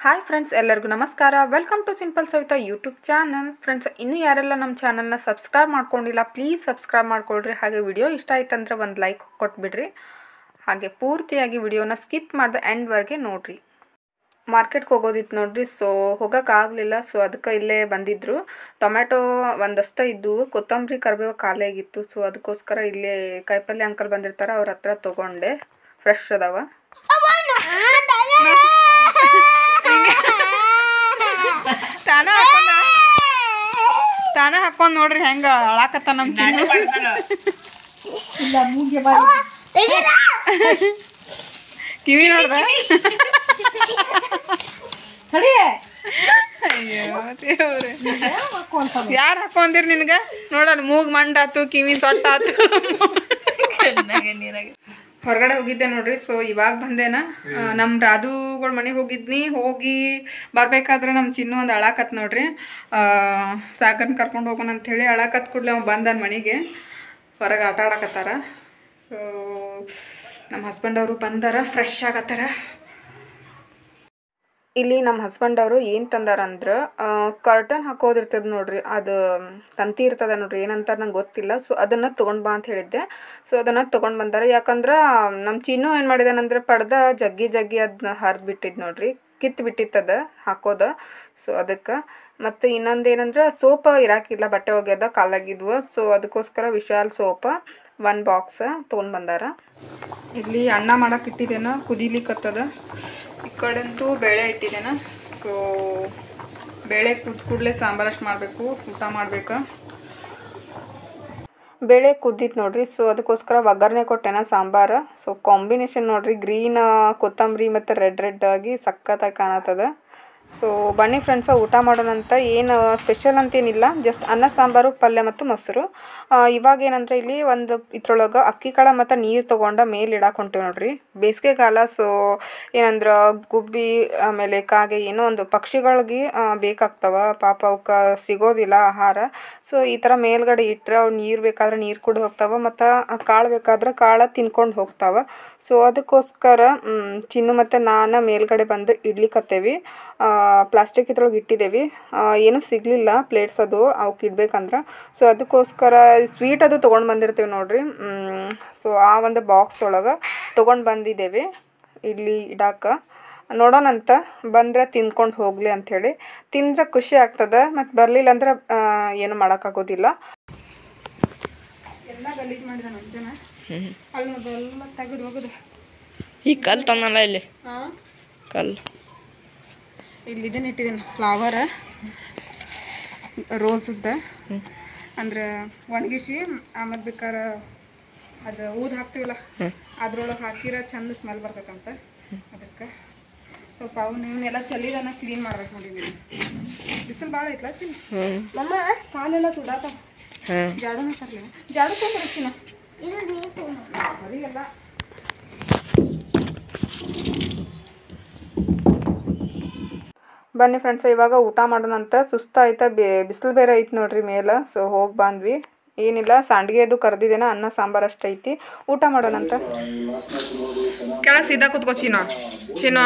hi friends ಎಲ್ಲರಿಗೂ ನಮಸ್ಕಾರ welcome to simple Savitha YouTube channel friends ಇನ್ನೂ ಯಾರೆಲ್ಲ ನಮ್ಮ ಚಾನಲ್ನ ಸಬ್ಸ್ಕ್ರೈಬ್ ಮಾಡ್ಕೊಂಡಿಲ್ಲ ಪ್ಲೀಸ್ ಸಬ್ಸ್ಕ್ರೈಬ್ ಮಾಡ್ಕೊಳ್ರಿ ಹಾಗೆ ವಿಡಿಯೋ ಇಷ್ಟ ಆಯ್ತಂದ್ರೆ ಒಂದು ಲೈಕ್ ಕೊಟ್ಬಿಡ್ರಿ ಹಾಗೆ ಪೂರ್ತಿಯಾಗಿ ವಿಡಿಯೋನ ಸ್ಕಿಪ್ ಮಾಡ್ದೆ ಎಂಡ್ವರೆಗೆ ನೋಡ್ರಿ ಮಾರ್ಕೆಟ್ಗೆ ಹೋಗೋದಿತ್ತು ನೋಡ್ರಿ ಸೊ ಹೋಗೋಕ್ಕಾಗಲಿಲ್ಲ ಸೊ ಅದಕ್ಕೆ ಇಲ್ಲೇ ಬಂದಿದ್ದರು ಟೊಮ್ಯಾಟೊ ಒಂದಷ್ಟು ಇದ್ದು ಕೊತ್ತಂಬರಿ ಕರಿಬೇವು ಖಾಲಿ ಆಗಿತ್ತು ಸೊ ಅದಕ್ಕೋಸ್ಕರ ಇಲ್ಲೇ ಕಾಯಿಪಲ್ಯ ಅಂಕಲ್ ಬಂದಿರ್ತಾರೆ ಅವ್ರ ಹತ್ರ ತೊಗೊಂಡೆ ಫ್ರೆಶ್ ಅದಾವ ತಾನ ಹಾಕೊಂಡ ತಾನ ಹಾಕೊಂಡ್ ನೋಡ್ರಿ ಹೆಂಗ ಅಳಾಕತ್ತ ನಮ್ ಚಿನ್ನು ಕಿವಿ ನೋಡ್ದ ಅಯ್ಯೋ ದೇವ್ರೆ ಯಾರು ಹಾಕೊಂದಿರ್ ನಿನ್ಗ ನೋಡಲ್ಲ ಮೂಗ್ ಮಂಡಾತು ಕಿವಿ ಸೊಟ್ಟಾತು ಹೊರಗಡೆ ಹೋಗಿದ್ದೆ ನೋಡ್ರಿ ಸೊ ಇವಾಗ ಬಂದೇನ ಆ, ನಮ್ ರಾಧುಗಳ ಮನೆಗೆ ಹೋಗಿದ್ನಿ ಹೋಗಿ ಬರ್ಬೇಕಾದ್ರೆ ನಮ್ಮ ಚಿನ್ನು ಒಂದು ಅಳಾಕತ್ ನೋಡ್ರಿ ಸಾಕನ್ ಕರ್ಕೊಂಡು ಹೋಗೋಣ ಅಂತ ಹೇಳಿ ಅಳಾಕತ್ ಕೂಡಲೇ ಅವ್ನು ಬಂದನ್ ಮನೆಗೆ ಹೊರಗೆ ಆಟ ಆಡಕತ್ತಾರ ಸೊ ನಮ್ಮ ಹಸ್ಬೆಂಡ್ ಅವರು ಬಂದಾರ ಫ್ರೆಶ್ ಆಗತ್ತಾರ ಇಲ್ಲಿ ನಮ್ಮ ಹಸ್ಬೆಂಡ್ ಅವರು ಏನು ತಂದಾರ ಅಂದ್ರೆ ಕರ್ಟನ್ ಹಾಕೋದಿರ್ತದೆ ನೋಡ್ರಿ ಅದು ತಂತಿ ಇರ್ತದೆ ನೋಡ್ರಿ ಏನಂತಾರೆ ನಂಗೆ ಗೊತ್ತಿಲ್ಲ ಸೊ ಅದನ್ನು ತೊಗೊಂಡು ಬಾ ಅಂತ ಹೇಳಿದ್ದೆ ಸೊ ಅದನ್ನು ತೊಗೊಂಡು ಬಂದಾರ ಯಾಕಂದ್ರೆ ನಮ್ಮ ಚಿನ್ನು ಏನು ಮಾಡಿದಾನಂದ್ರೆ ಪಡ್ದ ಜಗ್ಗಿ ಜಗ್ಗಿ ಅದನ್ನ ಹರಿದು ಬಿಟ್ಟಿದ್ದು ನೋಡ್ರಿ ಕಿತ್ತು ಬಿಟ್ಟಿತ್ತದ ಹಾಕೋದ ಸೊ ಅದಕ್ಕೆ ಮತ್ತು ಇನ್ನೊಂದು ಏನಂದ್ರೆ ಸೋಪ ಇರಾಕಿಲ್ಲ ಬಟ್ಟೆ ಒಗೆಯೋದ ಕಾಲಾಗಿದ್ವು ಸೊ ಅದಕ್ಕೋಸ್ಕರ ವಿಶಾಲ್ ಸೋಪ ಒನ್ ಬಾಕ್ಸ್ ತೊಗೊಂಡು ಬಂದಾರ ಇಲ್ಲಿ ಅನ್ನ ಮಾಡಕ್ಕೆ ಇಟ್ಟಿದ್ದೇನ ಕುದಿಲಿಕ್ಕತ್ತದ ಈ ಕಡೆಂತೂ ಬೇಳೆ ಇಟ್ಟಿದ್ದೇನ ಸೊ ಬೇಳೆ ಕುದ್ ಕೂಡಲೇ ಸಾಂಬಾರಷ್ಟು ಮಾಡಬೇಕು ಊಟ ಮಾಡ್ಬೇಕು ಬೇಳೆ ಕುದ್ದಿತ್ತು ನೋಡ್ರಿ ಸೊ ಅದಕ್ಕೋಸ್ಕರ ಒಗ್ಗರಣೆ ಕೊಟ್ಟೆನ ಸಾಂಬಾರು ಸೊ ಕಾಂಬಿನೇಷನ್ ನೋಡ್ರಿ ಗ್ರೀನ್ ಕೊತ್ತಂಬರಿ ಮತ್ತು ರೆಡ್ ರೆಡ್ ಆಗಿ ಸಖತ್ತಾಗಿ ಕಾಣತ್ತದ ಸೊ ಬನ್ನಿ ಫ್ರೆಂಡ್ಸ ಊಟ ಮಾಡೋಣಂತ ಏನು ಸ್ಪೆಷಲ್ ಅಂತೇನಿಲ್ಲ ಜಸ್ಟ್ ಅನ್ನ ಸಾಂಬಾರು ಪಲ್ಯ ಮತ್ತು ಮೊಸರು ಆ, ಇವಾಗ ಏನಂದ್ರೆ ಇಲ್ಲಿ ಒಂದು ಇದ್ರೊಳಗೆ ಅಕ್ಕಿ ಕಾಳು ಮತ್ತು ನೀರು ತೊಗೊಂಡ ಮೇಲೆ ಇಡಕ್ಕೆ ಹೊಂಟೇವೆ ನೋಡ್ರಿ ಬೇಸಿಗೆ ಕಾಲ ಸೊ ಏನಂದ್ರೆ ಗುಬ್ಬಿ ಆಮೇಲೆ ಕಾಗೆ ಏನೋ ಒಂದು ಪಕ್ಷಿಗಳಿಗೆ ಆ, ಬೇಕಾಗ್ತವ ಪಾಪ ಅವಕ್ಕೆ ಸಿಗೋದಿಲ್ಲ ಆಹಾರ ಸೊ ಈ ಥರ ಮೇಲ್ಗಡೆ ಇಟ್ಟರೆ ಅವು ನೀರು ಬೇಕಾದ್ರೆ ನೀರು ಕುಡ್ದು ಹೋಗ್ತಾವ ಮತ್ತು ಕಾಳು ಬೇಕಾದ್ರೆ ಕಾಳು ತಿನ್ಕೊಂಡು ಹೋಗ್ತಾವ ಸೊ ಅದಕ್ಕೋಸ್ಕರ ಮ್, ಚಿನ್ನು ಮತ್ತು ನಾನು ಮೇಲ್ಗಡೆ ಬಂದು ಇಡ್ಲಿಕ್ಕತ್ತೇವಿ ಪ್ಲಾಸ್ಟಿಕ್ ಇದ್ರೊಳಗೆ ಇಟ್ಟಿದ್ದೇವೆ ಏನೂ ಸಿಗಲಿಲ್ಲ ಪ್ಲೇಟ್ಸ್ ಅದು ಅವಕ್ಕೆ ಇಡ್ಬೇಕಂದ್ರೆ ಸೊ ಅದಕ್ಕೋಸ್ಕರ ಸ್ವೀಟ್ ಅದು ತೊಗೊಂಡು ಬಂದಿರ್ತೀವಿ ನೋಡ್ರಿ ಸೊ ಆ ಒಂದು ಬಾಕ್ಸ್ ಒಳಗೆ ತೊಗೊಂಡು ಬಂದಿದ್ದೇವೆ ಇಲ್ಲಿ ಇಡಾಕ ನೋಡೋಣಂತ ಬಂದರೆ ತಿನ್ಕೊಂಡು ಹೋಗಲಿ ಅಂಥೇಳಿ ತಿಂದ್ರೆ ಖುಷಿ ಆಗ್ತದೆ ಮತ್ತು ಬರಲಿಲ್ಲ ಅಂದ್ರೆ ಆ, ಏನು ಮಾಡೋಕ್ಕಾಗೋದಿಲ್ಲ ಎಲ್ಲ ಗಲೀಜು ಮಾಡಿದ ನಂಜನ ಅಲ್ಲಿ ನೋಡು ಎಲ್ಲ ತೆಗೆದು ಹೋಗುದು ಈ ಕಲ್ ತಂದಲ್ಲ ಇಲ್ಲಿ ಹಾಂ ಕಲ್ ಇಲ್ಲಿ ಇದನ್ನ ಇಟ್ಟಿದ್ದೀನಿ ಫ್ಲವರ್ ರೋಸದ್ದ ಅಂದ್ರೆ ಒಣಗಿಸಿ ಆಮೇಲೆ ಬೇಕಾರೆ ಅದು ಊದ್ ಹಾಕ್ತೀವಲ್ಲ ಅದ್ರೊಳಗೆ ಹಾಕಿರ ಚಂದ ಸ್ಮೆಲ್ ಬರ್ತೈತಂತ ಅದಕ್ಕೆ ಸ್ವಲ್ಪ ಅವನ್ನ ಇವನ್ನೆಲ್ಲ ಚಲಿದನ ಕ್ಲೀನ್ ಮಾಡ್ಬೇಕು ನೋಡಿದ್ದೀನಿ ಬಿಸಿಲು ಭಾಳ ಐತ್ಲ ಚಿನ್ನ ಹ್ಞೂ ಕಾಲೆಲ್ಲ ಸುಡಾತ ಹಾಂ ಜಾಡುನ ತರಲಿ ಜಾಡು ತೊಗೊಂಡ್ರೆ ಚಿನ್ನ ಎಲ್ಲ ಬನ್ನಿ ಫ್ರೆಂಡ್ಸ್ ಇವಾಗ ಊಟ ಮಾಡೋಣಂತ ಸುಸ್ತಾಯ್ತಾ ಬೇ ಬಿಸಿಲು ಬೇರೆ ಐತೆ ನೋಡ್ರಿ ಮೇಲೆ ಸೊ ಹೋಗಿ ಬಂದ್ವಿ ಏನಿಲ್ಲ ಸಂಡಿಗೆ ಅದು ಕರೆದಿದ್ದೇನೆ ಅನ್ನ ಸಾಂಬಾರು ಅಷ್ಟು ಐತಿ ಊಟ ಮಾಡೋಣಂತ ಕೆಳಗೆ ಸೀದಾ ಕೂತ್ಕೋ ಚೀನಾ ಚೀನಾ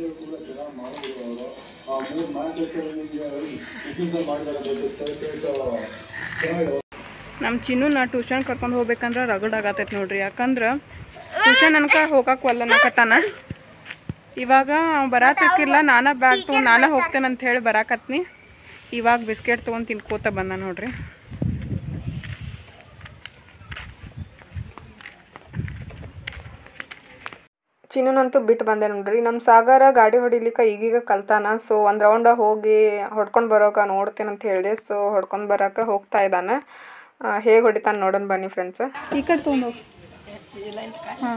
ನಮ್ಮ ಚಿನ್ನೂನ ಟ್ಯೂಷನ್ ಕರ್ಕೊಂಡು ಹೋಗ್ಬೇಕಂದ್ರೆ ರಗಡ್ ಆಗತೈತೆ ನೋಡ್ರಿ ಯಾಕಂದ್ರೆ ಟ್ಯೂಷನ್ ಅನ್ಕ ಹೋಗಕ್ಕೆ ಒಲ್ಲನಕತ್ತಾನ ಇವಾಗ ಅವ್ ಬರಾತಿರ್ಕಿಲ್ಲ ನಾನ ಬ್ಯಾಗ್ ತೊಗೊಂಡು ನಾನೇ ಹೋಗ್ತೇನೆ ಅಂತ ಹೇಳಿ ಬರಾಕತ್ನಿ ಇವಾಗ ಬಿಸ್ಕೆಟ್ ತೊಗೊಂಡು ತಿನ್ಕೋತ ಬಂದ ನೋಡ್ರಿ ಚಿನ್ನನಂತೂ ಬಿಟ್ಟು ಬಂದೆ ನೋಡ್ರಿ ನಮ್ಮ ಸಾಗರ ಗಾಡಿ ಹೊಡಿಲಿಕ್ಕೆ ಈಗೀಗ ಕಲ್ತಾನ ಸೊ ಒಂದು ರೌಂಡ ಹೋಗಿ ಹೊಡ್ಕೊಂಡು ಬರೋಕೆ ನೋಡ್ತೇನೆ ಅಂತ ಹೇಳಿದೆ ಸೊ ಹೊಡ್ಕೊಂಡು ಬರೋಕೆ ಹೋಗ್ತಾ ಇದ್ದಾನೆ ಹೇಗೆ ಹೊಡಿತಾನೆ ನೋಡೋಣ ಬನ್ನಿ ಫ್ರೆಂಡ್ಸ್ ಈ ಕಡೆ ತೊಗೊಂಡು ಹಾಂ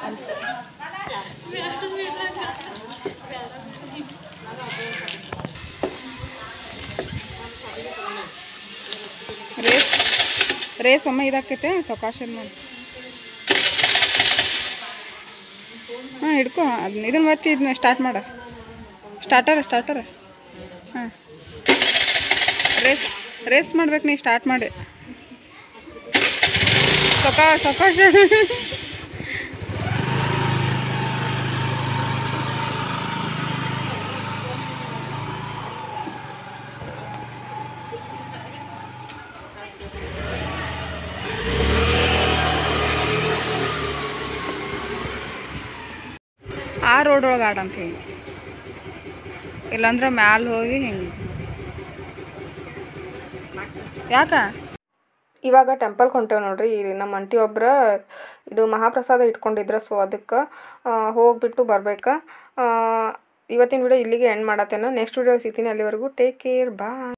ರೇಸ್ ರೇಸ್ ಒಮ್ಮೆ ಇದಾಕೈತೆ ಸವಕಾಶ ಮಾಡಿ ಹಾಂ ಹಿಡ್ಕೊ ಅದನ್ನ ಇದನ್ನ ಮತ್ತೆ ಇದನ್ನ ಸ್ಟಾರ್ಟ್ ಮಾಡ ಸ್ಟಾರ್ಟರ ಸ್ಟಾರ್ಟರ ಹಾಂ ರೇಸ್ ರೇಸ್ ಮಾಡ್ಬೇಕು ನೀ ಸ್ಟಾರ್ಟ್ ಮಾಡಿ ಸಕಾಶ ಸಕಾಶ ಆ ರೋಡ್ ಒಳಗೆ ಆಡಂತ ಹಿಂಗೆ ಇಲ್ಲಾಂದ್ರೆ ಮ್ಯಾಲೆ ಹೋಗಿ ಹಿಂಗೆ ಯಾಕ ಇವಾಗ ಟೆಂಪಲ್ಗೆ ಹೊಂಟೇವೆ ನೋಡ್ರಿ ಇಲ್ಲಿ ನಮ್ಮ ಅಂಟಿ ಒಬ್ರ ಇದು ಮಹಾಪ್ರಸಾದ ಇಟ್ಕೊಂಡಿದ್ರ ಸೊ ಅದಕ್ಕೆ ಹೋಗ್ಬಿಟ್ಟು ಬರ್ಬೇಕು ಇವತ್ತಿನ ವಿಡಿಯೋ ಇಲ್ಲಿಗೆ ಎಂಡ್ ಮಾಡತ್ತೇನೆ ನೆಕ್ಸ್ಟ್ ವಿಡಿಯೋ ಸಿಗ್ತೀನಿ ಅಲ್ಲಿವರೆಗೂ ಟೇಕ್ ಕೇರ್ ಬಾಯ್